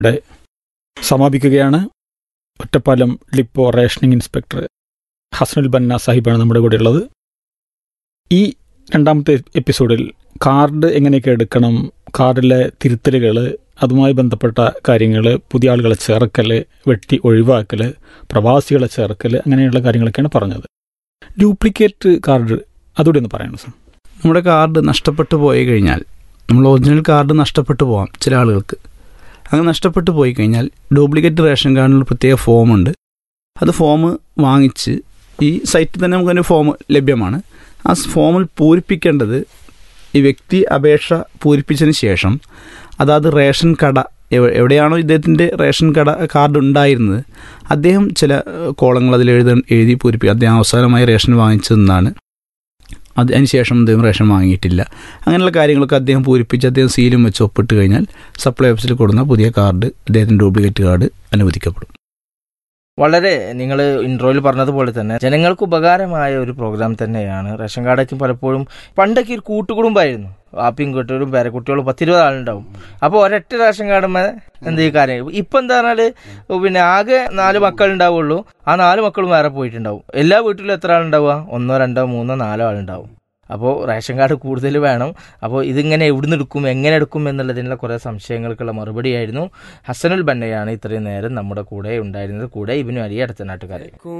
ഇവിടെ സമാപിക്കുകയാണ് Ottapalam depot rationing inspector Hasanul Banna സാഹിബാണ് നമ്മുടെ കൂടെ ഉള്ളത് ഈ രണ്ടാമത്തെ എപ്പിസോഡിൽ കാർഡ് എങ്ങനെയൊക്കെ എടുക്കണം കാർഡിലെ തിരുത്തലുകൾ അതുമായി ബന്ധപ്പെട്ട കാര്യങ്ങൾ പുതിയ ആളുകളെ ചേർക്കൽ വെട്ടി ഒഴിവാക്കൽ പ്രവാസികളെ ചേർക്കൽ അങ്ങനെയുള്ള കാര്യങ്ങളൊക്കെയാണ് പറഞ്ഞത് ഡ്യൂപ്ലിക്കേറ്റ് കാർഡ് അതുകൂടി ഒന്ന് പറയണം സാർ നമ്മുടെ കാർഡ് നഷ്ടപ്പെട്ടു പോയി കഴിഞ്ഞാൽ നമ്മൾ ഒറിജിനൽ കാർഡ് നഷ്ടപ്പെട്ടു പോകാം ചില ആളുകൾക്ക് അങ്ങനെ നഷ്ടപ്പെട്ടു പോയി കഴിഞ്ഞാൽ ഡ്യൂപ്ലിക്കേറ്റ് റേഷൻ കാർഡിനുള്ള പ്രത്യേക ഫോമുണ്ട് അത് ഫോം വാങ്ങിച്ച് ഈ സൈറ്റിൽ തന്നെ നമുക്കതിന് ഫോം ലഭ്യമാണ് ആ ഫോമിൽ പൂരിപ്പിക്കേണ്ടത് ഈ വ്യക്തി അപേക്ഷ പൂരിപ്പിച്ചതിന് ശേഷം അതാത് റേഷൻ കട എവ- എവിടെയാണോ ഇദ്ദേഹത്തിൻ്റെ റേഷൻ കട കാർഡ് ഉണ്ടായിരുന്നത് അദ്ദേഹം ചില ഏഹ്, കോളങ്ങൾ അതിൽ എഴുത എഴുതി പൂരിപ്പിക്കുക അദ്ദേഹം അവസാനമായി റേഷൻ വാങ്ങിച്ചതെന്നാണ് അത് അതിനുശേഷം അദ്ദേഹം റേഷൻ വാങ്ങിയിട്ടില്ല അങ്ങനെയുള്ള കാര്യങ്ങളൊക്കെ അദ്ദേഹം പൂരിപ്പിച്ച് അദ്ദേഹം സീലും വെച്ച് ഒപ്പിട്ട് കഴിഞ്ഞാൽ സപ്ലൈ ഓഫീസിൽ കൊടുക്കുന്ന പുതിയ കാർഡ് അദ്ദേഹത്തിന് ഡ്യൂപ്ലിക്കേറ്റ് കാർഡ് അനുവദിക്കപ്പെടും വളരെ നിങ്ങൾ ഇൻട്രോയിൽ പറഞ്ഞതുപോലെ തന്നെ ജനങ്ങൾക്ക് ഉപകാരമായ ഒരു പ്രോഗ്രാം തന്നെയാണ് റേഷൻ കാർഡൊക്കെ പലപ്പോഴും പണ്ടൊക്കെ ഒരു കൂട്ടുകുടുംബമായിരുന്നു ആപ്പിയും കുട്ടികളും പേരക്കുട്ടികളും പത്തിരുപത് ആളുണ്ടാവും അപ്പോൾ ഒരൊറ്റ റേഷൻ കാർഡുമ്മ എന്ത് ഈ കാര്യം ഇപ്പം എന്താ പറഞ്ഞാൽ പിന്നെ ആകെ നാല് മക്കൾ ഉണ്ടാവുള്ളൂ ആ നാല് മക്കളും വേറെ പോയിട്ടുണ്ടാവും എല്ലാ വീട്ടിലും എത്ര ആളുണ്ടാവുക ഒന്നോ രണ്ടോ മൂന്നോ നാലോ ആളുണ്ടാവും അപ്പോൾ റേഷൻ കാർഡ് കൂടുതൽ വേണം അപ്പോൾ ഇതിങ്ങനെ എവിടുന്ന് എടുക്കും എങ്ങനെ എടുക്കും എന്നുള്ളതിനുള്ള കുറേ സംശയങ്ങൾക്കുള്ള മറുപടിയായിരുന്നു ഹസനുൽ ബന്നയാണ് ഇത്രയും നേരം നമ്മുടെ കൂടെ ഉണ്ടായിരുന്നത് കൂടെ ഇവനും അലി അടുത്ത നാട്ടുകാരെ